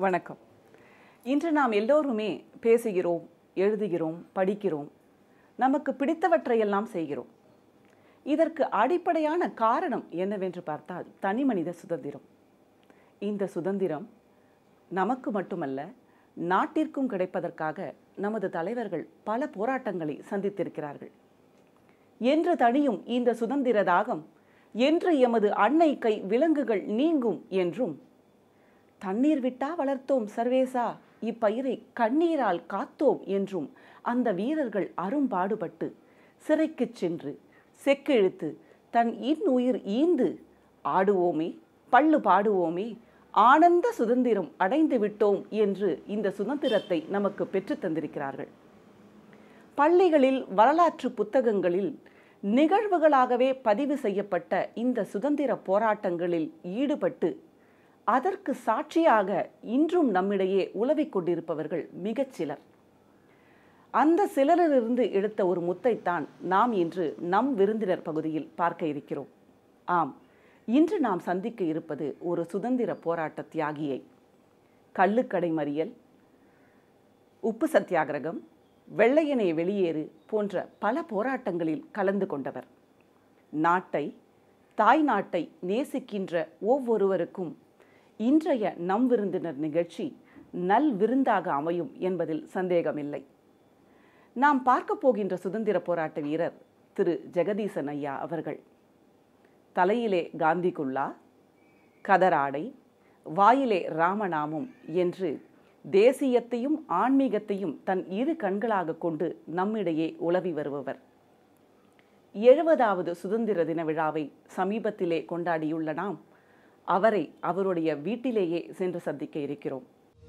வணக்கம் இன்று நாம் எல்லோருமே பேசுகிறோம் எழுதுகிறோம் படிக்கிறோம் நமக்கு பிடித்தவற்றையெல்லாம் செய்கிறோம் இதற்கு அடிப்படையான காரணம் என்னவென்று பார்த்தால் தனிமனித சுதந்திரம் இந்த சுதந்திரம் நமக்கு மட்டுமல்ல நாட்டிற்கும் கிடைப்பதற்காக நமது தலைவர்கள் பல போராட்டங்களை சந்தித்திருக்கிறார்கள் என்று தனியும் இந்த சுதந்திர தாகம் என்று எமது அன்னை கை விலங்குகள் நீங்கும் என்றும் தண்ணீர் விட்டா வளர்த்தோம் சர்வேசா இப்பயிரை கண்ணீரால் காத்தோம் என்றும் அந்த வீரர்கள் அரும்பாடுபட்டு சிறைக்குச் சென்று செக்கிழுத்து தன் இன்னுயிர் ஈந்து ஆடுவோமே பள்ளு பாடுவோமே ஆனந்த சுதந்திரம் அடைந்து விட்டோம் என்று இந்த சுதந்திரத்தை நமக்கு பெற்றுத் தந்திருக்கிறார்கள் பள்ளிகளில் வரலாற்று புத்தகங்களில் நிகழ்வுகளாகவே பதிவு செய்யப்பட்ட இந்த சுதந்திர போராட்டங்களில் ஈடுபட்டு அதற்கு சாட்சியாக இன்றும் நம்மிடையே உலவிக் கொண்டிருப்பவர்கள் மிகச் சிலர் அந்த சிலரிலிருந்து எடுத்த ஒரு முத்தைத்தான் நாம் இன்று நம் விருந்தினர் பகுதியில் பார்க்க இருக்கிறோம் ஆம் இன்று நாம் சந்திக்க இருப்பது ஒரு சுதந்திர போராட்ட தியாகியை கள்ளுக்கடை மறியல் உப்பு சத்தியாகிரகம் வெள்ளையனே வெளியேறு போன்ற பல போராட்டங்களில் கலந்து கொண்டவர் நாட்டை தாய் நாட்டை நேசிக்கின்ற ஒவ்வொருவருக்கும் இன்றைய நம் விருந்தினர் நிகழ்ச்சி நல் விருந்தாக அமையும் என்பதில் சந்தேகமில்லை நாம் பார்க்க போகின்ற சுதந்திர போராட்ட வீரர் திரு ஜெகதீசன் ஐயா அவர்கள் தலையிலே காந்தி குல்லா கதராடை வாயிலே ராமநாமம் என்று தேசியத்தையும் ஆன்மீகத்தையும் தன் இரு கண்களாக கொண்டு நம்மிடையே உலவி வருபவர் எழுபதாவது சுதந்திர தின விழாவை சமீபத்திலே கொண்டாடியுள்ள நாம் அவரை அவருடைய வீட்டிலேயே சென்று சந்திக்க இருக்கிறோம்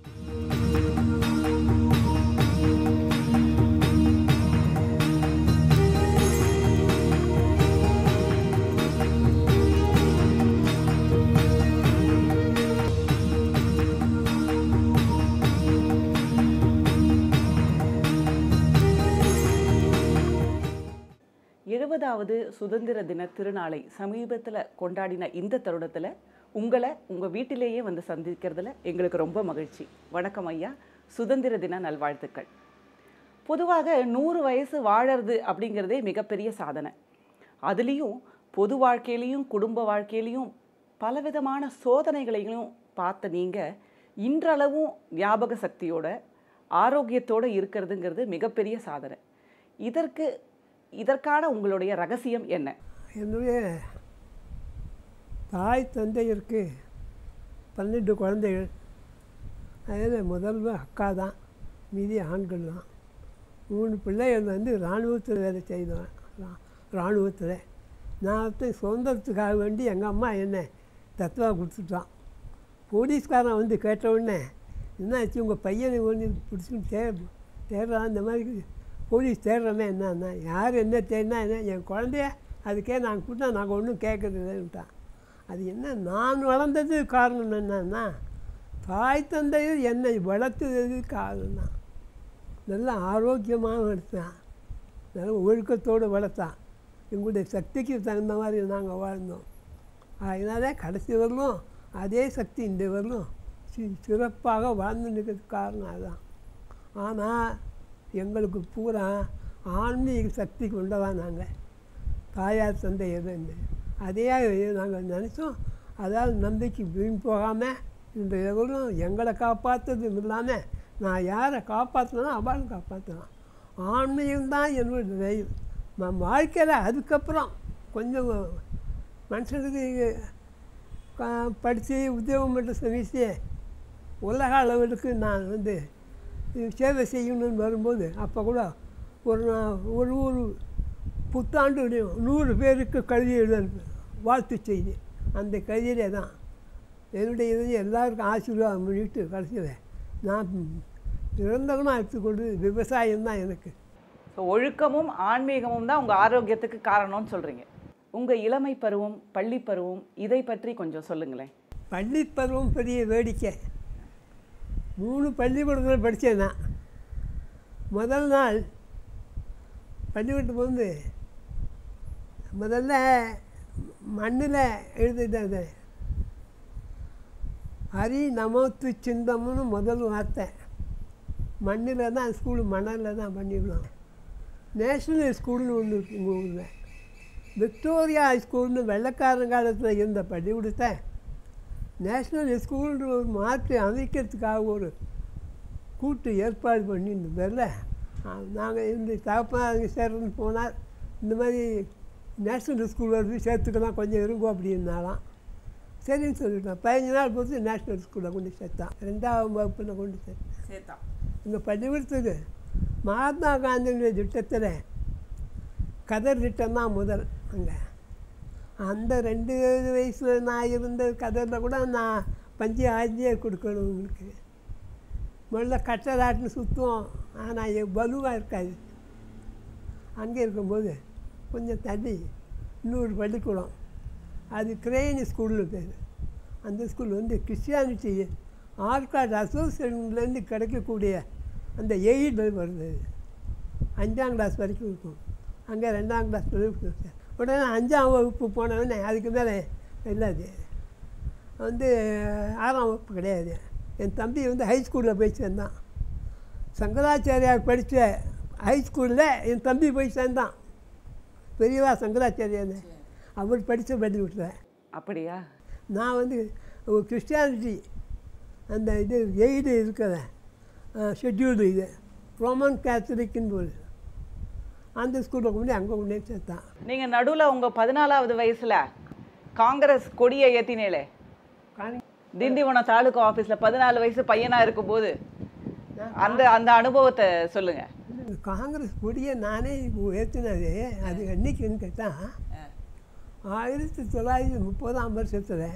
எழுபதாவது சுதந்திர தின திருநாளை சமீபத்தில் கொண்டாடின இந்த தருணத்தில் உங்களை உங்கள் வீட்டிலேயே வந்து சந்திக்கிறதுல எங்களுக்கு ரொம்ப மகிழ்ச்சி வணக்கம் ஐயா சுதந்திர தின நல்வாழ்த்துக்கள் பொதுவாக நூறு வயசு வாழறது அப்படிங்கிறதே மிகப்பெரிய சாதனை அதுலேயும் பொது வாழ்க்கையிலையும் குடும்ப வாழ்க்கையிலையும் பலவிதமான சோதனைகளையும் பார்த்த நீங்கள் இன்றளவும் ஞாபக சக்தியோட ஆரோக்கியத்தோடு இருக்கிறதுங்கிறது மிகப்பெரிய சாதனை இதற்கு இதற்கான உங்களுடைய ரகசியம் என்ன என்னுடைய தாய் தந்தையருக்கு பன்னெண்டு குழந்தைகள் அதில் முதல்ல அக்கா தான் மீதி ஆண்கள் தான் மூணு பிள்ளைகள் வந்து இராணுவத்தில் வேலை செய்தவன் ரா- இராணுவத்தில் நான் வந்து சுதந்திரத்துக்காக வேண்டி எங்கள் அம்மா என்னை தத்துவா கொடுத்துட்டான் போலீஸ்காரன் வந்து கேட்ட உடனே என்னாச்சு உங்கள் பையனை ஒன்று பிடிச்சின்னு தே தேடுறான் இந்த மாதிரி போலீஸ் தேடுறமே என்னன்னா யார் என்ன தேடினா என்ன என் குழந்தைய அதுக்கே நாங்கள் கூட்டா நாங்கள் ஒன்றும் கேட்கறது இல்லைன்ட்டான் அது என்ன நான் வளர்ந்தது காரணம் என்னன்னா தாய் தந்தையர் என்னை வளர்த்தது காரணம் தான் நல்ல ஆரோக்கியமாக வளர்த்தான் நல்ல ஒழுக்கத்தோடு வளர்த்தான் எங்களுடைய சக்திக்கு தகுந்த மாதிரி நாங்கள் வாழ்ந்தோம் அதனால கடைசி வரலும் அதே சக்தி இந்த வரலும் சி சிறப்பாக வாழ்ந்து நிற்கிறதுக்கு காரணம் அதுதான் ஆனால் எங்களுக்கு பூரா ஆன்மீக சக்தி கொண்டதான் நாங்கள் தாயார் தந்தை எதுன்னு அதே நாங்கள் நினச்சோம் அதாவது நம்பிக்கை வீண் போகாமல் இந்த எவரும் எங்களை காப்பாற்றுறதும் இல்லாமல் நான் யாரை காப்பாற்றினா அவளும் காப்பாற்றலாம் ஆன்மீகம் தான் என்னோட தெய்வம் நான் வாழ்க்கையில் அதுக்கப்புறம் கொஞ்சம் மனுஷனுக்கு கா- படித்து உத்தியோகம் பண்ணுற சமயத்தே உலக அளவுக்கு நான் வந்து சேவை செய்யணும்னு வரும்போது அப்போ கூட ஒரு நா- ஒரு ஒரு புத்தாண்டு நூறு பேருக்கு கல்வி எழுத வாழ்த்து செய்தி அந்த கல்வியிலே தான் என்னுடைய இது எல்லாருக்கும் ஆசீர்வாதம் பண்ணிட்டு கடைசியில் நான் நிரந்தரமாக எடுத்துக்கொண்டு விவசாயம் தான் எனக்கு ஸோ ஒழுக்கமும் ஆன்மீகமும் தான் உங்கள் ஆரோக்கியத்துக்கு காரணம்னு சொல்கிறீங்க உங்கள் இளமை பருவம் பள்ளி பருவம் இதை பற்றி கொஞ்சம் சொல்லுங்களேன் பள்ளி பருவம் பெரிய வேடிக்கை மூணு பள்ளிக்கூடத்தில் படித்தேன் நான் முதல் நாள் பள்ளிக்கூடத்துக்கு வந்து முதல்ல மண்ணில் எழுதிட்டது ஹரி நமத்து சிந்தம்னு முதல் வார்த்தை மண்ணில் தான் ஸ்கூலு மணலில் தான் பண்ணிவிடுவோம் நேஷ்னல் ஸ்கூல்னு ஒன்று இருக்கு உங்கள் ஊரில் விக்டோரியா ஸ்கூல்னு வெள்ளைக்காரன் காலத்தில் இருந்த பள்ளிக்கூடத்தை நேஷ்னல் ஸ்கூல்னு ஒரு மாற்றி அமைக்கிறதுக்காக ஒரு கூட்டு ஏற்பாடு பண்ணியிருந்த பேரில் நாங்கள் இந்த தகப்பா அங்கே சேர்றதுன்னு போனார் இந்த மாதிரி நேஷ்னல் ஸ்கூல் வந்து சேர்த்துக்கலாம் கொஞ்சம் இருங்கோ அப்படின்னாலாம் சரின்னு சொல்லிட்டோம் பதினஞ்சு நாள் பொறுத்து நேஷ்னல் ஸ்கூலில் கொண்டு சேர்த்தான் ரெண்டாவது வகுப்பில் கொண்டு சேர்த்தேன் சேர்த்தான் இங்கே பள்ளிக்கூடத்துக்கு மகாத்மா காந்தியுடைய திட்டத்தில் கதர் திட்டம் தான் முதல் அங்கே அந்த ரெண்டு வயசில் நான் இருந்த கதரில் கூட நான் பஞ்சு ஆஞ்சியே கொடுக்கணும் உங்களுக்கு முதல்ல கட்டலாட்டுன்னு சுற்றுவோம் ஆனால் வலுவாக இருக்காது அங்கே இருக்கும்போது கொஞ்சம் தள்ளி இன்னொரு பள்ளிக்கூடம் அது கிரேனி ஸ்கூல்னு பேர் அந்த ஸ்கூல் வந்து கிறிஸ்டியானிட்டி ஆர்காட் அசோசியேஷன்லேருந்து கிடைக்கக்கூடிய அந்த எய்டு வருது அஞ்சாம் கிளாஸ் வரைக்கும் இருக்கும் அங்கே ரெண்டாம் கிளாஸ் வரைக்கும் உடனே அஞ்சாம் வகுப்பு போனவொடனே அதுக்கு மேலே இல்லாது வந்து ஆறாம் வகுப்பு கிடையாது என் தம்பி வந்து ஹை ஸ்கூலில் போய் சேர்ந்தான் சங்கராச்சாரியார் படித்த ஹை ஸ்கூலில் என் தம்பி போய் சேர்ந்தான் பெரியவா சங்கராச்சாரியார் அவர் படித்த பள்ளி விட்டுறேன் அப்படியா நான் வந்து ஒரு கிறிஸ்டியானிட்டி அந்த இது எய்டு இருக்கிற ஷெட்யூல்டு இது ரோமன் கேத்தலிக்குன்னு போது அந்த ஸ்கூலில் கொண்டு அங்கே கொண்டு போய் சேர்த்தான் நீங்க நடுவுல உங்க பதினாலாவது வயசுல காங்கிரஸ் கொடியை ஏத்தினேலே காணி திண்டிவனம் தாலுகா ஆபீஸ்ல பதினாலு வயசு பையனா இருக்கும்போது அந்த அந்த அனுபவத்தை சொல்லுங்க இந்த காங்கிரஸ் கொடியை நானே ஏற்றினது அது என்னைக்குன்னு கேட்டால் ஆயிரத்தி தொள்ளாயிரத்தி முப்பதாம் வருஷத்தில்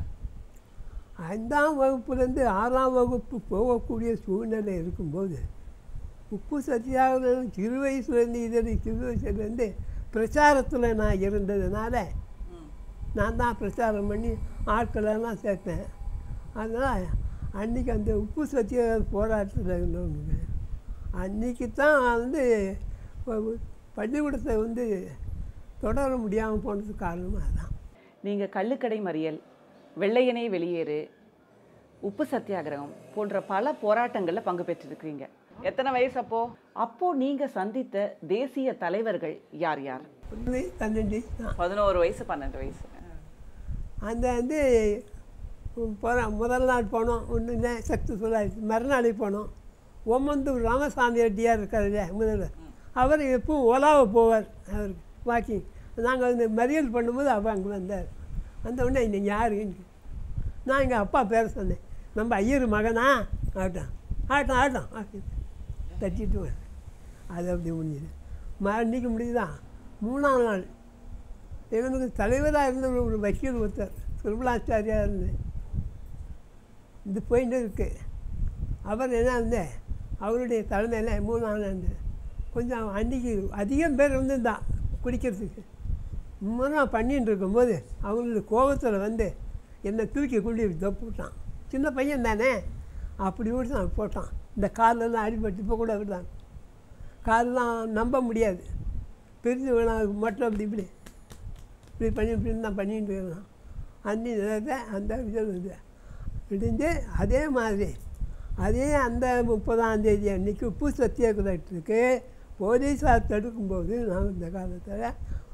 ஐந்தாம் வகுப்புலேருந்து ஆறாம் வகுப்பு போகக்கூடிய சூழ்நிலை இருக்கும்போது உப்பு சத்தியாகிரகம் சிறு வயசுலேருந்து இதனை சிறு வயசுலேருந்து பிரச்சாரத்தில் நான் இருந்ததுனால நான் தான் பிரச்சாரம் பண்ணி ஆட்களெல்லாம் சேர்த்தேன் அதனால் அன்றைக்கி அந்த உப்பு சத்தியாகிரக போராட்டத்தில் இருந்தவங்க அன்றைக்கி தான் வந்து ப- பள்ளிக்கூடத்தை வந்து தொடர முடியாமல் போனதுக்கு காரணம் அதுதான் நீங்க கள்ளுக்கடை மறியல் வெள்ளையனே வெளியேறு உப்பு சத்தியாகிரகம் போன்ற பல போராட்டங்கள்ல பங்கு பெற்றிருக்கிறீங்க எத்தனை வயசு அப்போ அப்போ நீங்க சந்தித்த தேசிய தலைவர்கள் யார் யார் ஒன்று பன்னெண்டு தான் பதினோரு வயசு பன்னெண்டு வயசு அந்த வந்து போகிறோம் முதல் நாள் போனோம் ஒன்று சக்ஸஸ்ஃபுல்லாகிடுச்சு மறுநாள் போனோம் ஓமந்தூர் ராமசாமி ரெட்டியார் இருக்கார் இல்லையா முதல்வர் அவர் எப்பவும் ஓலாவை போவார் அவருக்கு வாக்கிங் நாங்கள் வந்து மறியல் பண்ணும்போது அவர் அங்கே வந்தார் வந்த உடனே நீங்கள் யாருன்னு நான் எங்கள் அப்பா பேர சொன்னேன் நம்ம ஐயர் மகனா ஆகட்டும் ஆகட்டும் ஆகட்டும் ஆகட்டும் தட்டிட்டு வரேன் அது அப்படி முடிஞ்சுது மறுநீக்க முடியுதா மூணாம் நாள் எங்களுக்கு தலைவராக இருந்த ஒரு- ஒரு வக்கீல் ஒருத்தர் சுருபலாச்சாரியாக இருந்து இது போயிட்டு இருக்கு அவர் என்ன வந்து அவருடைய தலைமையில் மூணாம் நாள் கொஞ்சம் அன்றைக்கி அதிகம் பேர் வந்திருந்தான் குடிக்கிறதுக்கு முன்னாள் பண்ணிட்டு இருக்கும்போது அவங்களுக்கு கோபத்தில் வந்து என்னை தூக்கி கொண்டு தப்புட்டான் சின்ன பையன் தானே அப்படி விட்டு போட்டான் இந்த காலெல்லாம் அடிபட்டு இப்போ கூட விடுறாங்க காலெல்லாம் நம்ப முடியாது பிரிஞ்சு வேணாம் மட்டும் அப்படி இப்படி இப்படி பண்ணி இப்படி தான் பண்ணிட்டு இருக்கான் அன்னி நேரத்தை அந்த இதில் இது விடிஞ்சு அதே மாதிரி அதே அந்த முப்பதாம் தேதி அன்னைக்கு உப்பு சத்தியாகிரகத்துக்கு போலீஸார் தடுக்கும்போது நான் இந்த காலத்தில்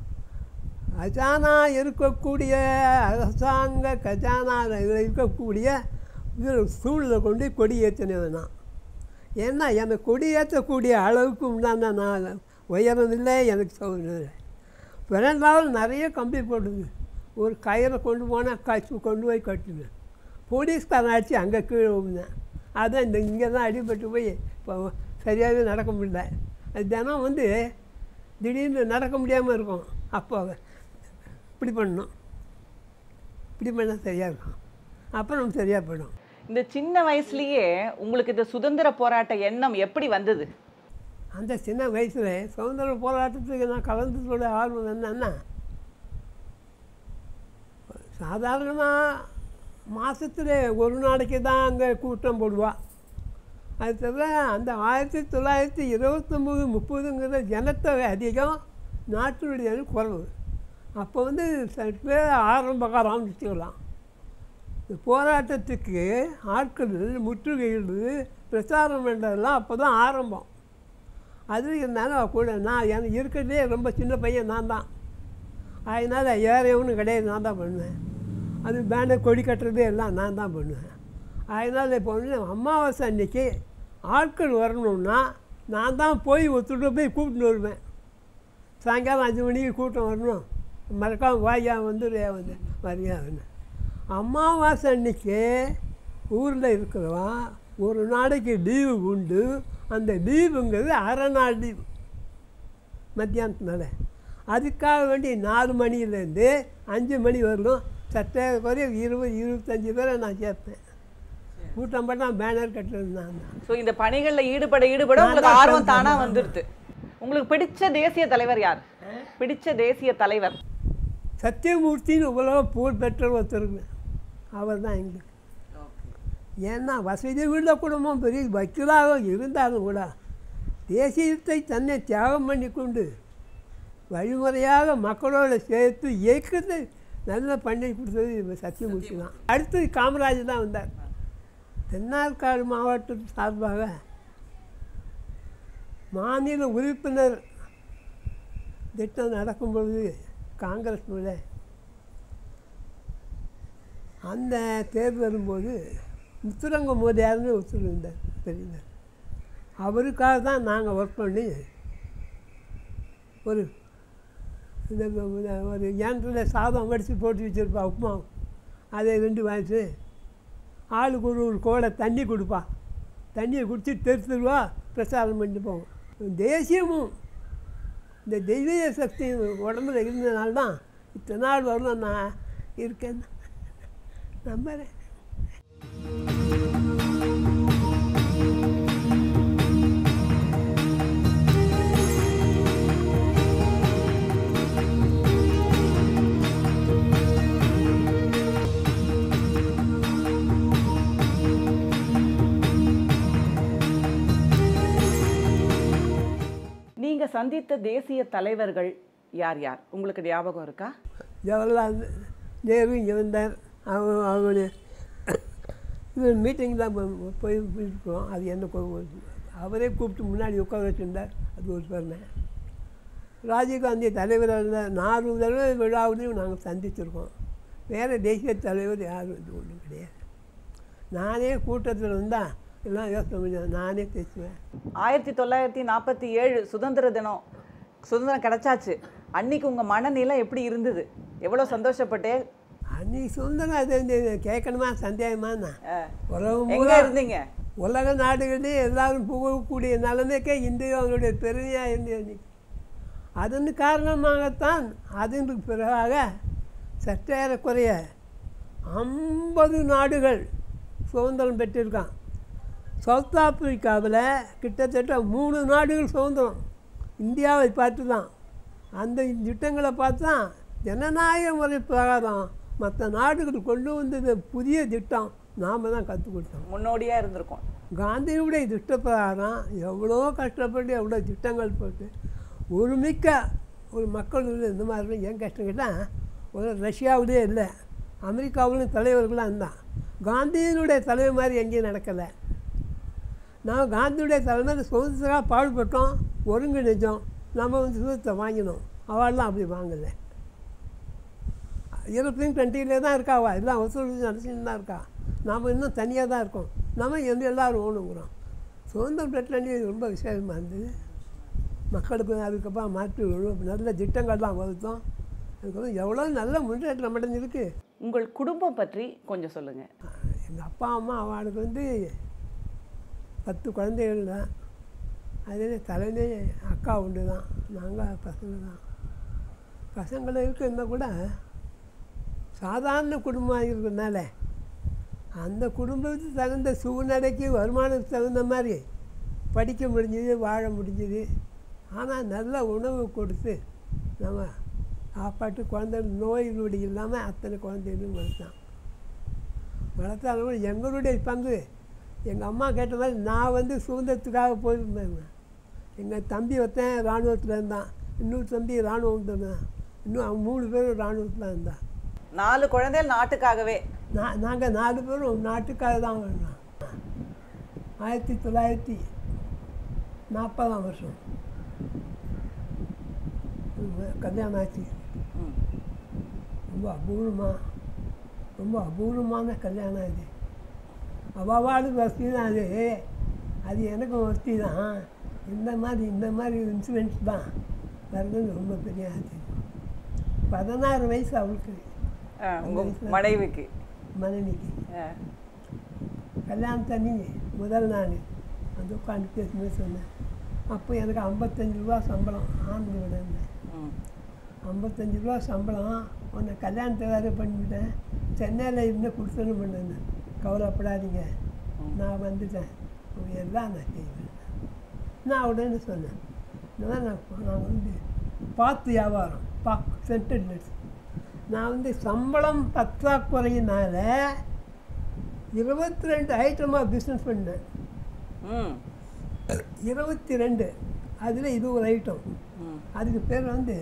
கஜானா இருக்கக்கூடிய அரசாங்க கஜானாவில் இருக்கக்கூடிய இதில் ஸ்கூலில் கொண்டு கொடி ஏற்றினேன் நான் ஏன்னா எனக்கு கொடி ஏற்றக்கூடிய அளவுக்கு உண்டான நான் உயரம் இல்லை எனக்கு சௌகரியம் இல்லை பிறந்தாலும் நிறைய கம்பி போடுது ஒரு கயிறை கொண்டு போனால் கச்சு கொண்டு போய் கட்டுவேன் போலீஸ்காரன் அடிச்சு அங்கே கீழே விழுந்தேன் அதான் இந்த இங்கே தான் அடிபட்டு போய் இப்போ சரியாகவே நடக்க முடியல அது தினம் வந்து திடீர்னு நடக்க முடியாமல் இருக்கும் அப்போ இப்படி பண்ணணும் இப்படி பண்ணால் சரியாக இருக்கும் அப்புறம் சரியாக போயிடும் இந்த சின்ன வயசுலயே உங்களுக்கு இந்த சுதந்திர போராட்ட எண்ணம் எப்படி வந்தது அந்த சின்ன வயசில் சுதந்திர போராட்டத்துக்கு நான் கலந்துக்கொள்ள ஆர்வம் என்னன்னா சாதாரணமாக மாதத்தில் ஒரு நாளைக்கு தான் அங்கே கூட்டம் போடுவா அது தவிர அந்த ஆயிரத்தி தொள்ளாயிரத்தி இருபத்தொம்போது முப்பதுங்கிற ஜனத்தொகை அதிகம் நாட்டினுடைய குறைவு அப்போ வந்து சற்று பேர் ஆரம்ப காலம் வச்சுக்கலாம் இந்த போராட்டத்துக்கு ஆட்கள் முற்றுகையிடுறது பிரச்சாரம் பண்ணுறதெல்லாம் அப்போ தான் ஆரம்பம் அது இருந்தாலும் கூட நான் எனக்கு இருக்கிறதே ரொம்ப சின்ன பையன் நான் தான் அதனால் வேற எவனும் கிடையாது நான் தான் பண்ணுவேன் அது பேனர் கொடி கட்டுறது எல்லாம் நான் தான் பண்ணுவேன் அதனால் இப்போ வந்து அமாவாசை அன்னைக்கு ஆட்கள் வரணும்னா நான் தான் போய் ஒருத்தர் போய் கூப்பிட்டு வருவேன் சாயங்காலம் அஞ்சு மணிக்கு கூட்டம் வரணும் மறக்காம வாயா வந்து வந்து வரியாதுன்னு அமாவாசை அன்னைக்கு ஊரில் இருக்கிறவன் ஒரு நாளைக்கு லீவு உண்டு அந்த லீவுங்கிறது அரை நாள் லீவு மத்தியானத்தினால அதுக்காக வேண்டி நாலு மணிலேருந்து அஞ்சு மணி வரலும் சட்டை குறைய இருபது இருபத்தஞ்சி பேரை நான் சேர்ப்பேன் கூட்டம் பண்ணால் பேனர் கட்டுறது நான் தான் ஸோ இந்த பணிகளில் ஈடுபட ஈடுபட நான் உங்களுக்கு தான் ஆர்வம் சொல்றேன். தானா வந்துடுது உங்களுக்கு பிடிச்ச தேசிய தலைவர் யார் பிடிச்ச தேசிய தலைவர் சத்தியமூர்த்தின்னு உலக புகழ் பெற்ற ஒருத்தருங்க அவர் தான் எங்களுக்கு ஏன்னா வசதி உள்ள குடும்பம் பெரிய வக்கீலாக இருந்தாலும் கூட தேசியத்தை தன்னை தியாகம் பண்ணி கொண்டு வழிமுறையாக மக்களோட சேர்த்து இயக்கத்தை நல்லா பண்ணி கொடுத்தது இவர் சத்தியமூர்த்தி தான் அடுத்தது காமராஜ் தான் வந்தார் தென்னார்காடு மாவட்டத்து சார்பாக மாநில உறுப்பினர் திட்டம் நடக்கும் பொழுது காங்கிரஸ் மேலே அந்த தேர்தல் வரும்போது முத்துரங்க மோதியார்னு ஒருத்தர் இருந்தார் பெரியவர் அவருக்காக தான் நாங்கள் ஒர்க் பண்ணி ஒரு இந்த ஒரு ஏன்றில் சாதம் வடித்து போட்டு வச்சுருப்பா உப்புமா அதை ரெண்டு வாங்கிட்டு ஆளுக்கு ஒரு ஒரு கோடை தண்ணி கொடுப்பா தண்ணியை குடிச்சு தெருத்துருவா பிரச்சாரம் பண்ணிட்டு போவோம் தேசியமும் இந்த தெய்வீக சக்தி உடம்புல இருந்தனால தான் இத்தனை நாள் வரணும் நான் இருக்கேன் நம்புகிறேன் நீங்க சந்தித்த தேசிய தலைவர்கள் யார் யார் உங்களுக்கு ஞாபகம் இருக்கா ஜவஹர்லால் நேரு இங்கே வந்தார் அவர் அவர் இது மீட்டிங் தான் போ- போய் இருக்கோம் அது என்ன கோ- அவரே கூப்பிட்டு முன்னாடி உட்கார வச்சுருந்தார் அது ஒரு பேருனை ராஜீவ்காந்தி தலைவராக இருந்தார் நாலு தடவை விழாவிலையும் நாங்கள் சந்திச்சிருக்கோம் வேறு தேசிய தலைவர் யாரும் இது ஒன்றும் கிடையாது நானே கூட்டத்தில் வந்தால் எல்லாம் யோசனை பண்ணி நானே பேசுவேன் ஆயிரத்தி தொள்ளாயிரத்தி நாற்பத்தி ஏழு சுதந்திர தினம் சுதந்திரம் கிடைச்சாச்சு அன்னைக்கு உங்க மனநிலை எப்படி இருந்தது எவ்வளவு சந்தோஷப்பட்டே அன்னைக்கு சுதந்திரம் அது வந்து கேட்கணுமா சந்தேகமாண்ணா அஹ், உலகம் எங்க பூரா இருந்தீங்க உலக நாடுகளிலே எல்லாரும் புகழக்கூடிய நிலைமைக்கே இந்தியாவுடைய பெருமையாக இருந்தது அன்னைக்கு அதன் காரணமாகத்தான் அதற்கு பிறகாக சற்றேறக்குறைய ஐம்பது நாடுகள் சுதந்திரம் பெற்றிருக்கான் சவுத் ஆப்பிரிக்காவில் கிட்டத்தட்ட மூணு நாடுகள் சுதந்திரம் இந்தியாவை பார்த்து தான் அந்த திட்டங்களை பார்த்து தான் ஜனநாயக முறை பிரகாரம் மற்ற நாடுகள் கொண்டு வந்தது புதிய திட்டம் நாம் தான் கற்றுக் கொடுத்தோம் முன்னோடியா இருந்திருக்கோம் காந்தியுடைய திட்ட பிரகாரம் எவ்வளோ கஷ்டப்பட்டு எவ்வளோ திட்டங்கள் போட்டு ஒரு மிக்க ஒரு மக்கள் உள்ள இந்த மாதிரி ஏன் கஷ்டம் கேட்டால் ஒரு ரஷ்யாவிலே இல்லை அமெரிக்காவிலும் தலைவர்களாக இருந்தான் காந்தியினுடைய தலைவர் மாதிரி எங்கேயும் நடக்கலை நான் காந்தியுடைய தலைமையில் சுதந்திரமாக பாடுபட்டோம் ஒருங்கிணைஞ்சோம் நம்ம வந்து சுதந்திரத்தை வாங்கினோம் அவள்லாம் அப்படி வாங்கலை யூரோப்பியன் கண்ட்ரியிலே தான் இருக்காவா எல்லாம் ஒத்துழைச்சு நடத்திட்டு தான் இருக்கா நாம் இன்னும் தனியாக தான் இருக்கோம் நம்ம எந்த எல்லாரும் ஓணுங்கிறோம் சுதந்திரம் பெற்ற ரொம்ப விசேஷமாக இருந்தது மக்களுக்கு அதுக்கப்புறம் மாற்றி விழும் நல்ல திட்டங்கள்லாம் வகுத்தோம் அதுக்கப்புறம் எவ்வளோ நல்ல முன்னேற்றம் அடைஞ்சிருக்கு உங்கள் குடும்பம் பற்றி கொஞ்சம் சொல்லுங்க எங்கள் அப்பா அம்மா அவளுக்கு வந்து பத்து குழந்தைகள் தான் அதில் தலைமை அக்கா உண்டு தான் நாங்கள் பசங்க தான் பசங்களை இருக்கிறத கூட சாதாரண குடும்பமாக இருக்கிறதுனால அந்த குடும்பத்துக்கு தகுந்த சூழ்நிலைக்கு வருமானத்துக்கு தகுந்த மாதிரி படிக்க முடிஞ்சது வாழ முடிஞ்சது ஆனால் நல்ல உணவு கொடுத்து நம்ம சாப்பாட்டு குழந்தை நோய் நொடி இல்லாமல் அத்தனை குழந்தைகளும் வளர்த்தான் வளர்த்தாலும் எங்களுடைய பங்கு எங்கள் அம்மா கேட்ட மாதிரி நான் வந்து சுதந்திரத்துக்காக போயிருந்தேங்க எங்கள் தம்பி ஒருத்தன் இராணுவத்தில் இருந்தான் இன்னொரு தம்பி இராணுவம் இருந்தான் இன்னும் அவன் மூணு பேரும் இராணுவத்தில் இருந்தான் நாலு குழந்தைகள் நாட்டுக்காகவே நான் நாங்கள் நாலு பேரும் நாட்டுக்காக தான் வந்தோம் ஆயிரத்தி தொள்ளாயிரத்தி நாற்பதாம் வருஷம் உம், கல்யாணம் ஆச்சு ம். ரொம்ப அபூர்வமாக ரொம்ப அபூர்வமான கல்யாணம் இது அவாவாடு வசதி தான் அது அது எனக்கும் வசதி தான் இந்த மாதிரி இந்த மாதிரி இன்சூரன்ஸ் தான் வருதுன்னு ரொம்ப பெரிய ஆச்சு பதினாறு வயசு அவளுக்கு ஆ, உங்க மனைவிக்கு மனைவிக்கு ஆ. கல்யாணத்தண்ணி முதல் நாள் வந்து உட்காந்து பேசும்போது சொன்னேன் அப்போ எனக்கு ஐம்பத்தஞ்சு ரூபா சம்பளம் ஆண்டு விட இருந்தேன் ம். ஐம்பத்தஞ்சு ரூபா சம்பளம் உன்னை கல்யாணத்தை வேறு பண்ணிவிட்டேன் சென்னையில் இருந்து கொடுத்தணும் பண்ணேன் கவலைப்படாதீங்க நான் வந்துட்டேன் உங்க எல்லாம் நான் செய்வேன் நான் உடனே சொன்னேன் இந்த மாதிரி நான் நான் வந்து பார்த்து வியாபாரம் பா சென்டெட் நான் வந்து சம்பளம் பற்றாக்குறையினால இருபத்தி ரெண்டு ஐட்டமாக பிஸ்னஸ் பண்ணேன் ம். இருபத்தி ரெண்டு அதில் இது ஒரு ஐட்டம் ம். அதுக்கு பேர் வந்து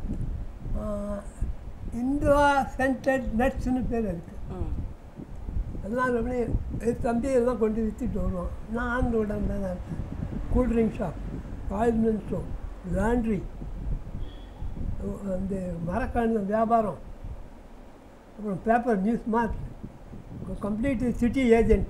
இந்தியா சென்டர் நட்ஸ்னு பேர் இருக்குது ம். அதெல்லாம் அப்படியே என் தம்பி எல்லாம் கொண்டு விற்றுட்டு வருவோம் நான் ஆண்டு உடம்பு தான் இருப்பேன் cool drink shop ointment shop laundry அந்த மரக்காணி வியாபாரம் அப்புறம் paper news mark complete city agent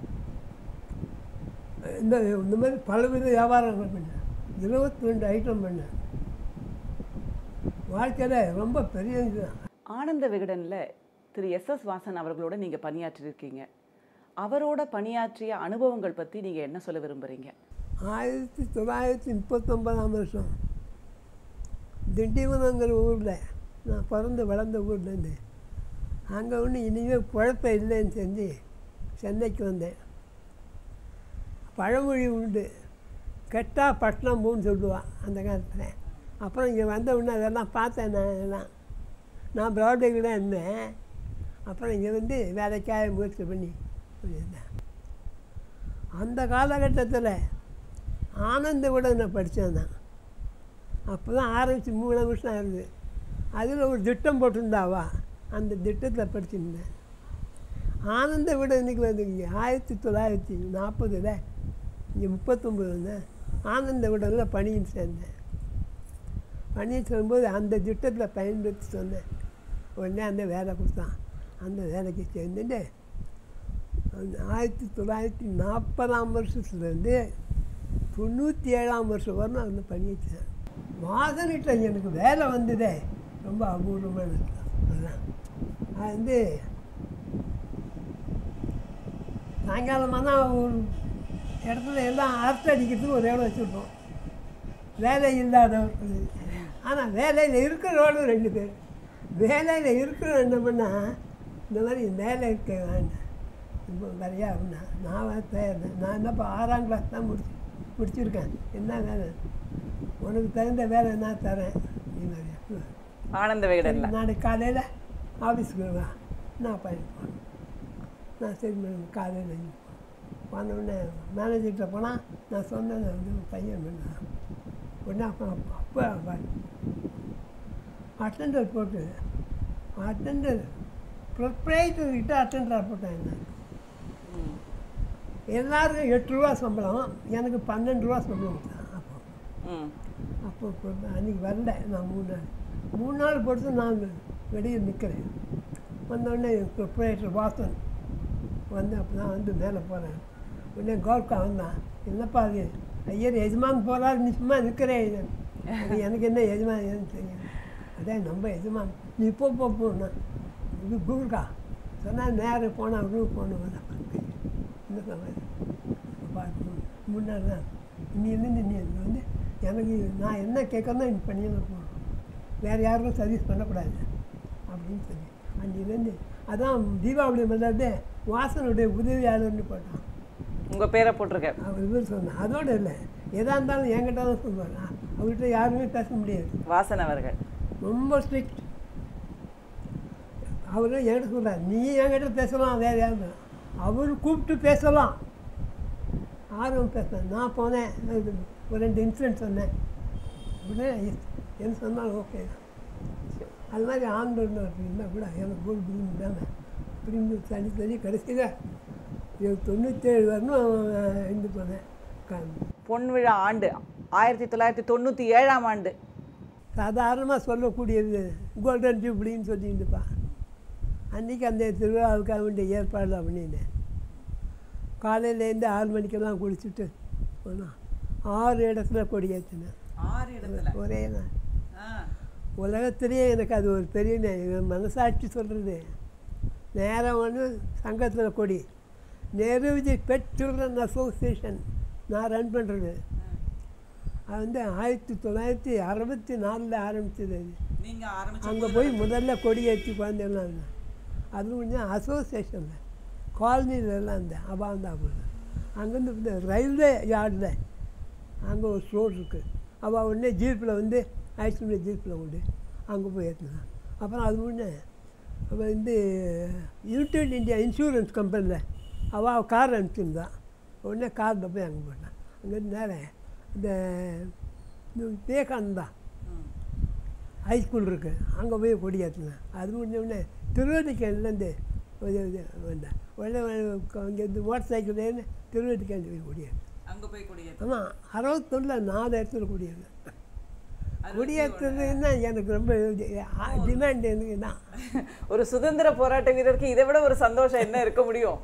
இந்த இந்த மாதிரி பலவித வியாபாரங்கள் பண்ணேன் இருபத்தி ரெண்டு ஐட்டம் பண்ணேன் வாழ்க்கையில் ரொம்ப பெரிய இதுதான் ஆனந்த விகடனில் திரு எஸ் எஸ் வாசன் அவர்களோட நீங்க பணியாற்றிருக்கீங்க அவரோட பணியாற்றிய அனுபவங்கள் பத்தி நீங்க என்ன சொல்ல விரும்புறீங்க ஆயிரத்தி தொள்ளாயிரத்தி முப்பத்தொம்பதாம் வருஷம் திண்டிவனங்கிற ஊரில் நான் பிறந்து வளர்ந்த ஊர்லேருந்து அங்கே ஒன்று இனிமேல் குழப்ப இல்லைன்னு செஞ்சு சென்னைக்கு வந்தேன் பழமொழி உண்டு கெட்டா பட்டணம் போன்னு சொல்லுவாள் அந்த காலத்தில் அப்புறம் இங்கே வந்த உடனே அதெல்லாம் பார்த்தேன் நான் அதெல்லாம் நான் ப்ராடக்ட் தான் இருந்தேன் அப்புறம் இங்கே வந்து வேலைக்காக முயற்சி பண்ணி இருந்தேன் அந்த காலகட்டத்தில் ஆனந்த விடனை படித்தேன் நான் அப்போ தான் ஆரம்பித்து மூணு வருஷம் ஆகுது அதில் ஒரு திட்டம் போட்டிருந்தாவா அந்த திட்டத்தில் படிச்சிருந்தேன் ஆனந்த விடனுக்கு வந்து இங்கே ஆயிரத்தி தொள்ளாயிரத்தி நாற்பதில் இங்கே முப்பத்தொம்பதுல ஆனந்த விடனில் பணியில் சேர்ந்தேன் பணியில் சேரும்போது அந்த திட்டத்தில் பயன்படுத்தி சொன்னேன் உடனே அந்த வேலை கொடுத்தான் அந்த வேலைக்கு சேர்ந்துட்டு அந்த ஆயிரத்தி தொள்ளாயிரத்தி நாற்பதாம் வருஷத்துலேருந்து தொண்ணூற்றி ஏழாம் வருஷம் வரணும் அந்த பண்ணிட்டேன் வாசனிட்ட எனக்கு வேலை வந்ததே ரொம்ப அபூர்வமான அதுதான் அது வந்து சாயங்காலமானா ஒரு இடத்துல எல்லாம் அரட்டை அடிக்கிறதுக்கு ஒரு இடம் வச்சுருப்போம் வேலை இல்லாதவர்கள் ஆனால் வேலையில் இருக்கிறவங்களும் ரெண்டு பேர் வேலையில் இருக்கிற என்ன பண்ணால் இந்த மாதிரி வேலை இருக்க வேண்டாம் ரொம்ப நிறையா இருந்தா நான் வந்து தயார் நான் என்னப்பா ஆறாம் கிளாஸ் தான் முடிச்சு முடிச்சிருக்கேன் என்ன வேலை உனக்கு தகுந்த வேலை நான் தரேன் நீ மாதிரியா ஆனந்த விகடன்ல நாளைக்கு காலையில் ஆஃபீஸுக்கு வா நான் பையன் போனேன் நான் சரி மேடம் காலையில் போன உடனே மேனேஜர்கிட்ட போனால் நான் சொன்னேன் வந்து உன் பையன் வேணும் உடனே அப்போ அப்போ அட்டெண்டர் போட்டு அட்டெண்டர் ப்ரொப்ரைட்டர்கிட்ட அட்டெண்டராக போட்டேன் என்ன ம். எல்லாருக்கும் எட்டு ரூபா சம்பளம் எனக்கு பன்னெண்டு ரூபா சம்பளம் கொடுத்தான் அப்போ ம். அப்போ இப்போ அன்றைக்கி வரல நான் மூணு நாள் மூணு நாள் பொறுத்து நான் வெளியே நிற்கிறேன் வந்தோடனே ப்ரொப்ரேட்டர் வாசன் வந்து அப்போ நான் வந்து மேலே போகிறேன் உடனே கோர்க்கா வந்தான் என்னப்பா அது ஐயர் எஜமான் போகிறாரு நீ சும்மா நிற்கிறேன் அது எனக்கு என்ன எஜமான் ஏன்னு தெரியும் அதே நம்ம எஜமான் நீ இப்போ போ போனா இது கூர்க்கா சொன்னால் நேரம் போனால் ரூம் போகணும் இந்த சமயம் பார்த்து முன்னாடி தான் இன்னிலேருந்து நீ இங்க வந்து எனக்கு நான் என்ன கேட்கறதோ நீ பண்ணியே போகணும் வேறு யாருக்கும் சர்வீஸ் பண்ணக்கூடாது அப்படின்னு சொல்லி அன்னிலேருந்து அதான் தீபாவளி முதல்ல வாசனுடைய உதவியாளர்னு போட்டான் உங்க பேரை போட்டிருக்கேன் அவர் இவர் சொன்னான் அதோடு இல்லை எதாக இருந்தாலும் என்கிட்ட தான் சொல்லுவாங்க அவர்கிட்ட யாருமே பேச முடியாது வாசன் அவர்கள் ரொம்ப ஸ்ட்ரிக்ட் அவர் என்கிட்ட சொல்கிறார் நீ என்கிட்ட பேசலாம் வேறு யாரும் அவர் கூப்பிட்டு பேசலாம் ஆர்வம் பேசலாம் நான் போனேன் அது ஒரு ரெண்டு இன்சிடென்ட் சொன்னேன் உடனே என்ன சொன்னாலும் ஓகே அது மாதிரி ஆண்கள் இருந்தால் கூட எனக்கு போல் பிரிஞ்சு தானே பிரிஞ்சு தனி தனி கடைசியில் தொண்ணூற்றேழு வரணும் இருந்து போனேன் க- பொன் விழா ஆண்டு ஆயிரத்தி தொள்ளாயிரத்தி தொண்ணூற்றி ஏழாம் ஆண்டு சாதாரணமாக சொல்லக்கூடியது கோல்டன் ஜூப்ளின்னு சொல்லிட்டுப்பா அன்றைக்கி அந்த திருவிழாவுக்காக வேண்டிய ஏற்பாடுலாம் பண்ணினேன் காலையிலேருந்து ஆறு மணிக்கெல்லாம் குளிச்சுட்டு போனோம் ஆறு இடத்துல கொடி ஏற்றினேன் ஆறு இடத்துல ஒரே நாள் உலகத்திலேயே எனக்கு அது ஒரு பெரிய நே- என் மனசாட்சி சொல்கிறது நேரம் ஒன்று சங்கத்தில் கொடி நெருவிஜி பெட் சில்ட்ரன் அசோசியேஷன் நான் ரன் பண்ணுறது அது வந்து ஆயிரத்தி தொள்ளாயிரத்தி அறுபத்தி நாலில் ஆரம்பிச்சது அது நீங்க ஆரம்பிச்ச அங்கே போய் முதல்ல கொடி ஏற்றி குழந்தைலாம் இருந்தேன் அது கொஞ்சம் அசோசியேஷனில் காலனிலெல்லாம் இருந்தேன் அபாந்தாபுரம் அங்கேருந்து இந்த ரயில்வே யார்டில் அங்கே ஒரு ஸ்டோர் இருக்குது அவள் உடனே ஜீப்பில் வந்து ஐஸ்கிரீம் ஜீப்பில் கொண்டு அங்கே போய் ஏற்றினான் அப்புறம் அது முன்னே அவள் வந்து யுனைடெட் இந்தியா இன்சூரன்ஸ் கம்பெனியில் அவள் கார் அனுப்பிச்சிருந்தான் உடனே காரில் போய் அங்கே போட்டான் அங்கேருந்து நேரம் இந்த இந்த விவேகானந்தா ஹைஸ்கூல் இருக்குது அங்கே போய் கொடி ஏற்றினேன் அது முடிஞ்ச உடனே திருவள்ளிக்கேணிலேருந்து வந்தேன் உடனே இங்கேருந்து மோட்டர் சைக்கிள்லேருந்து திருவள்ளிக்கேணி போய் கொடி ஏற்றினேன் அங்க போய் கொடி ஆமாம் அறுபத்தொன்னில் நாலு இடத்துல கொடியேறினேன் கொடியேற்றுறதுன்னா எனக்கு ரொம்ப டிமாண்ட் எனக்கு தான் ஒரு சுதந்திர போராட்ட வீரருக்கு இதை விட ஒரு சந்தோஷம் என்ன இருக்க முடியும்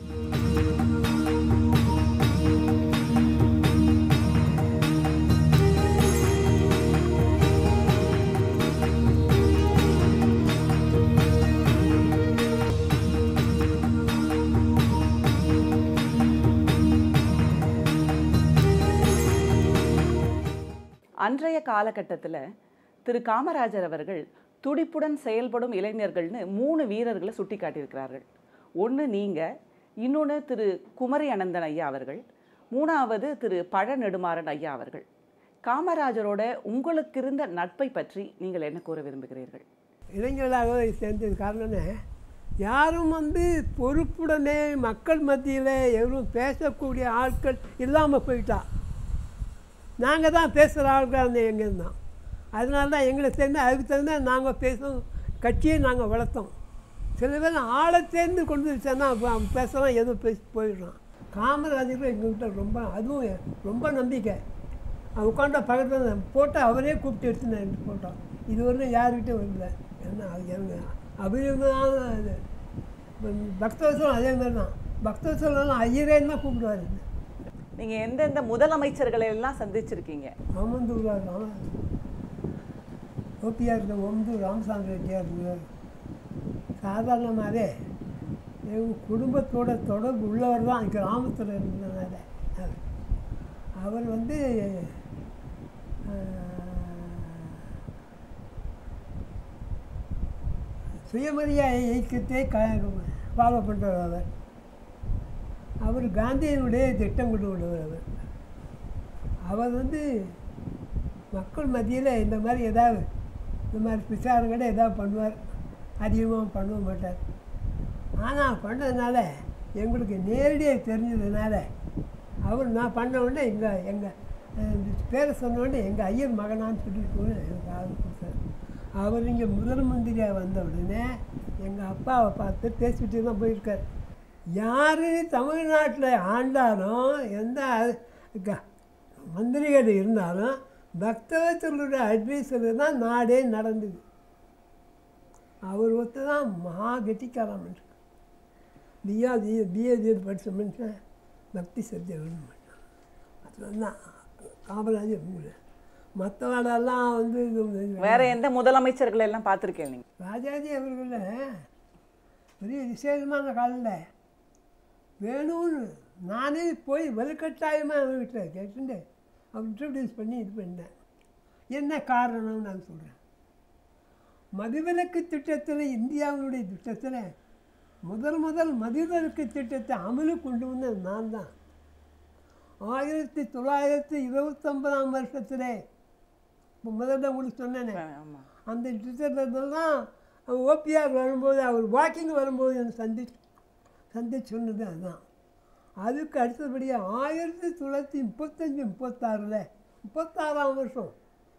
அன்றைய காலகட்டத்தில் திரு காமராஜர் அவர்கள் துடிப்புடன் செயல்படும் இளைஞர்கள்னு மூணு வீரர்களை சுட்டி காட்டியிருக்கிறார்கள் ஒன்று நீங்கள் இன்னொன்று திரு குமரி அனந்தன் ஐயா அவர்கள் மூணாவது திரு பழ நெடுமாறன் ஐயா அவர்கள் காமராஜரோட உங்களுக்கு இருந்த நட்பை பற்றி நீங்கள் என்ன கூற விரும்புகிறீர்கள் இளைஞர்களாக சேர்ந்தது காரணமே யாரும் வந்து பொறுப்புடனே மக்கள் மத்தியில் எவரும் பேசக்கூடிய ஆட்கள் இல்லாமல் போயிட்டா நாங்கள் தான் பேசுகிற ஆட்கள் அந்த எங்கே இருந்தோம் அதனால தான் எங்களை சேர்ந்து அதுக்கு தகுந்த நாங்கள் பேசும் கட்சியை நாங்கள் வளர்த்தோம் சில பேர் ஆளை சேர்ந்து கொண்டு வச்சோன்னா பேசலாம் எதுவும் பேசி போயிடுறோம் காமராஜர் எங்கள்கிட்ட ரொம்ப அதுவும் ரொம்ப நம்பிக்கை அவன் உட்காண்ட பக்கத்தில் போட்டோ அவரே கூப்பிட்டு எடுத்துனேன் போட்டோ இது வரலும் யாருக்கிட்டையும் வரல ஏன்னா அது எனக்கு அபிநயமான இது இப்ப பக்தவசலம் அதே மாதிரி தான் பக்தவசலம் ஐயரேன்னு தான் கூப்பிடுவார் நீங்கள் எந்தெந்த முதலமைச்சர்களை எல்லாம் சந்திச்சிருக்கீங்க ஓமந்தூர் ராம ஓபிஆர் இருக்க ஓமந்தூர் ராமசாமி ரெட்டியார் இருக்கார் சாதாரணமாகவே எங்கள் குடும்பத்தோட தொடர்பு உள்ளவர் தான் கிராமத்தில் இருந்ததுனால அவர். அவர் வந்து சுயமரியாதை இயக்கத்தை க ஃபாலோ பண்ணுறவர் அவர் அவர் காந்தியினுடைய திட்டம் கொண்டு உள்ளவர் அவர் அவர் வந்து மக்கள் மத்தியில் இந்த மாதிரி ஏதாவது இந்த மாதிரி விசாரணைகளை ஏதாவது பண்ணுவார் அதிகமாக பண்ண மாட்டார் ஆனால் பண்ணதுனால எங்களுக்கு நேரடியாக தெரிஞ்சதுனால அவர் நான் பண்ண உடனே எங்கள் எங்கள் பேரை சொன்ன உடனே எங்கள் ஐயர் மகனான்னு சொல்லிட்டு எனக்கு ஆள் கொடுத்தார் அவர் இங்கே முதல் மந்திரியாக வந்த உடனே எங்கள் அப்பாவை பார்த்து பேசிட்டு தான் போயிருக்கார் யார் தமிழ்நாட்டில் ஆண்டாலும் எந்த க- மந்திரிகள் இருந்தாலும் பக்தவச்சலுடைய அட்வைஸில் தான் நாடே நடந்தது அவர் ஒருத்தர் தான் மகா கெட்டிக்காரன் மனுஷன் பிஏ பிஏ படித்த மனுஷன் பக்தி சத்தியம் மனுஷன் அதுதான் காமராஜர் மூணு மற்றவாடெல்லாம் வந்து இது- வேற எந்த முதலமைச்சர்களை எல்லாம் பார்த்துருக்கேன் நீங்க ராஜாஜி அவர்கள பெரிய விசேஷமான காலில் வேணும்னு நானே போய் வலுக்கட்டாயமாக அவன் வீட்டில் கேட்டுட்டு அவன் இன்ட்ரடியூஸ் பண்ணி இது பண்ணேன் என்ன காரணம்னு நான் சொல்கிறேன் மதுவிலக்கு திட்டத்தில் இந்தியாவினுடைய திட்டத்தில் முதல் முதல் மதுவிலக்கு திட்டத்தை அமலுக்கு கொண்டு வந்தது நான் தான் ஆயிரத்தி தொள்ளாயிரத்தி இருபத்தொன்பதாம் வருஷத்திலே இப்போ முதல்ல உங்களுக்கு சொன்னேனே ஆமா அந்த திட்டத்தில் தான் ஓபிஆர் வரும்போது அவர் வாக்கிங் வரும்போது எனக்கு சந்தி சந்தி சொன்னது அதுதான் அதுக்கு அடுத்தபடியாக ஆயிரத்தி தொள்ளாயிரத்தி முப்பத்தஞ்சு முப்பத்தாறில் முப்பத்தாறாம் வருஷம்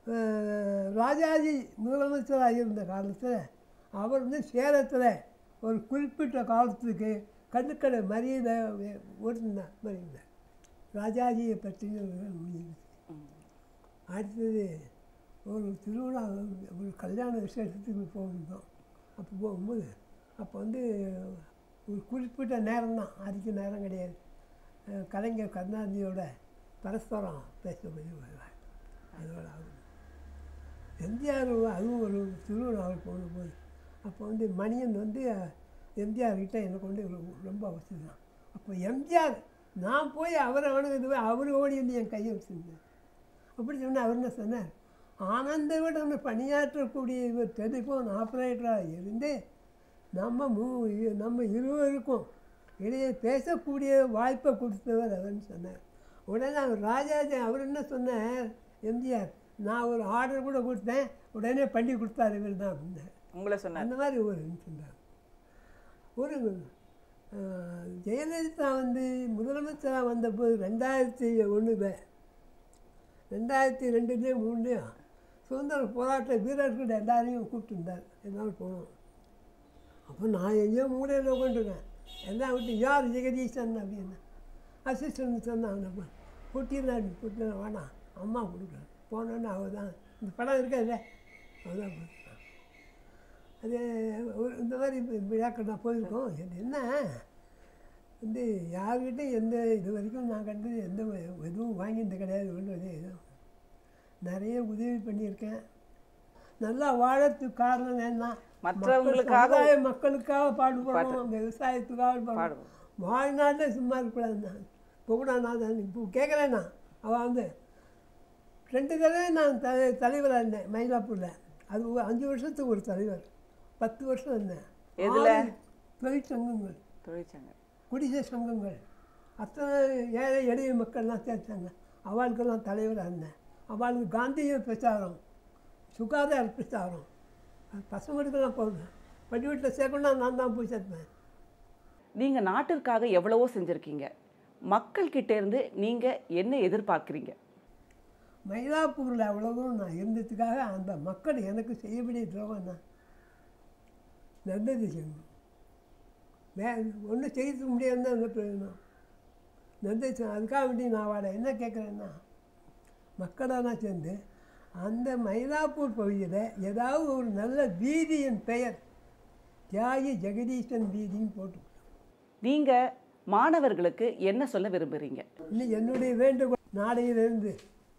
அஹ், ராஜாஜி முதலமைச்சராக இருந்த காலத்தில் அவர் வந்து சேலத்தில் ஒரு குறிப்பிட்ட காலத்துக்கு கண்ணுக்கடை மரியாதை ஓட்டினார் மரியாதை ராஜாஜியை பற்றி முடிஞ்சிருச்சு அடுத்தது ஒரு திருவிழா ஒரு கல்யாண விசேஷத்துக்கு போயிருந்தோம் அப்போ போகும்போது அப்போ வந்து ஒரு குறிப்பிட்ட நேரம் தான் அதிக நேரம் கிடையாது அஹ் கலைஞர் கருணாநிதியோட பரஸ்பரம் பேச வருவார் அதோட ஆகும் எம்ஜிஆர் அதுவும் ஒரு திருவிழாவில் போகும்போது அப்போ வந்து மணியன் வந்து எம்ஜிஆர் கிட்ட என்னை கொண்டு ரொ- ரொம்ப அவசியம் தான் அப்போ எம்ஜிஆர் நான் போய் அவரை வணங்குது அவர் ஓடி வந்து என் கையை வச்சுருந்தேன் அப்படி சொன்னால் அவர் என்ன சொன்னார் ஆனந்த விட பணியாற்றக்கூடிய இவர் டெலிஃபோன் ஆப்ரேட்டராக இருந்து நம்ம மூ இ- நம்ம இருவருக்கும் இடையே பேசக்கூடிய வாய்ப்பை கொடுத்தவர் அவர்னு சொன்னார் உடனே அவர் ராஜாஜி அவர் என்ன சொன்னார் எம்ஜிஆர் நான் ஒரு ஆர்டர் கூட கொடுத்தேன் உடனே பண்ணி கொடுத்தாரு இவர் தான் அப்படின்னார் உங்களை சொன்னார் அந்த மாதிரி ஒரு சொன்னார் ஒரு அஹ், ஜெயலலிதா வந்து முதலமைச்சராக வந்தபோது ரெண்டாயிரத்தி ஒன்றுல ரெண்டாயிரத்தி ரெண்டுலேயும் மூணுலேயும் சுதந்திர போராட்ட வீரர்கள் எல்லாரையும் கூப்பிட்டுருந்தார் எல்லாரும் போனோம் அப்போ நான் எங்கேயோ மூலையில் உட்காந்துருக்கேன் எல்லாம் விட்டு யார் ஜெகதீசன் அப்படின்னு அசிஸ்டன்ட் சொன்னாங்க குட்டினாடி குட்டினா வேணாம் அம்மா கொடுக்குறேன் போனோன்னு அவள் தான் இந்த படம் இருக்காதுல்ல அவள் தான் கொடுக்குறான் அது ஒரு இந்த மாதிரி வி- விழாக்கள் நான் போயிருக்கோம் இது என்ன வந்து யார்கிட்டையும் எந்த இது வரைக்கும் நான் கண்டது எந்த வ- எதுவும் வாங்கினது கிடையாது ஒன்றும் இது எதுவும் நிறைய உதவி பண்ணியிருக்கேன் நல்லா வாழறதுக்கு காரணம் என்ன மற்றவங்களுக்காக மக்கள் சமுதாய மக்களுக்காக பாடுபடுறோம் விவசாயத்துக்காக பாடுபடுறோம் பாடுவோம் வாழ்நாளில் சும்மா இருக்கக்கூடாது நான் இப்போ கூட நான் தான் இப்போ கேட்குறேன் நான் அவள் வந்து ரெண்டு தடவை நான் த தலைவராக இருந்தேன் மயிலாப்பூரில் அது ஒரு அஞ்சு வருஷத்துக்கு ஒரு தலைவர் பத்து வருஷம் இருந்தேன் எதுல? ஆறு தொழிற்சங்கங்கள் தொழிற்சங்க குடிசை சங்கங்கள் அத்தனை ஏழை எளிய மக்கள்லாம் சேர்த்தாங்க அவளுக்கெல்லாம் தலைவராக இருந்தேன் அவளுக்கு காந்திய பிரச்சாரம் சுகாதார பிரச்சாரம் அது பசங்களுக்கெல்லாம் போடுவேன் பள்ளிக்கூட்டில் சேர்க்கணும்னா நான் தான் போய் சேர்ப்பேன் நீங்க நாட்டிற்காக எவ்வளவோ செஞ்சிருக்கீங்க மக்கள் கிட்ட இருந்து நீங்க என்ன எதிர்பார்க்குறீங்க மயிலாப்பூரில் அவ்வளவும் நான் இருந்ததுக்காக அந்த மக்கள் எனக்கு செய்ய வேண்டிய துரோகம் தான் நல்லது செய்யணும் வே ஒன்றும் செய்ய முடியாதுன்னு அந்த பிரயோஜனம் நல்லது செய்யணும் அதுக்காக வேண்டி நான் அவளை என்ன கேட்குறேன்னா மக்களெல்லாம் சேர்ந்து அந்த மயிலாப்பூர் பகுதியில் ஏதாவது ஒரு நல்ல வீதியின் பெயர் தியாகி ஜெகதீசன் வீதின்னு போட்டு நீங்க மாணவர்களுக்கு என்ன சொல்ல விரும்புறீங்க இன்னும் என்னுடைய வேண்டுகோள் நாளையிலிருந்து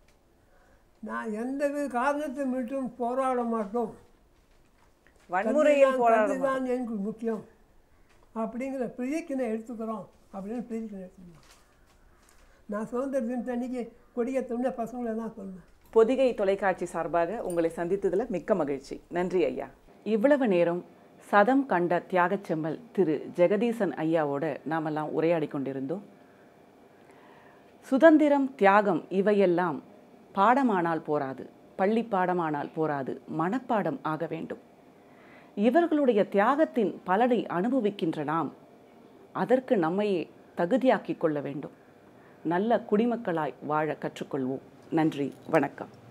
நான் எந்தவித காரணத்தை மட்டும் போராட மாட்டோம் வன்முறையில் போராடும் தான் எனக்கு முக்கியம் அப்படிங்கிற பிரதிக்கினை எடுத்துக்கிறோம் அப்படின்னு பிரதிக்கினை எடுத்துக்கிறோம் நான் சுதந்திர தினத்து அன்னைக்கு கொடியேற்றோம்னு பசங்களை தான் சொன்னேன் பொதிகை தொலைக்காட்சி சார்பாக உங்களை சந்தித்ததில் மிக்க மகிழ்ச்சி நன்றி ஐயா இவ்வளவு நேரம் சதம் கண்ட தியாகச் செம்மல் திரு ஜெகதீசன் ஐயாவோட நாமெல்லாம் உரையாடி கொண்டிருந்தோம் சுதந்திரம் தியாகம் இவையெல்லாம் பாடமானால் போராது பள்ளி பாடமானால் போராது மனப்பாடம் ஆக வேண்டும் இவர்களுடைய தியாகத்தின் பலனை அனுபவிக்கின்ற நாம் அதற்கு நம்மையே தகுதியாக்கிக் கொள்ள வேண்டும் நல்ல குடிமக்களாய் வாழ கற்றுக்கொள்வோம் நன்றி வணக்கம்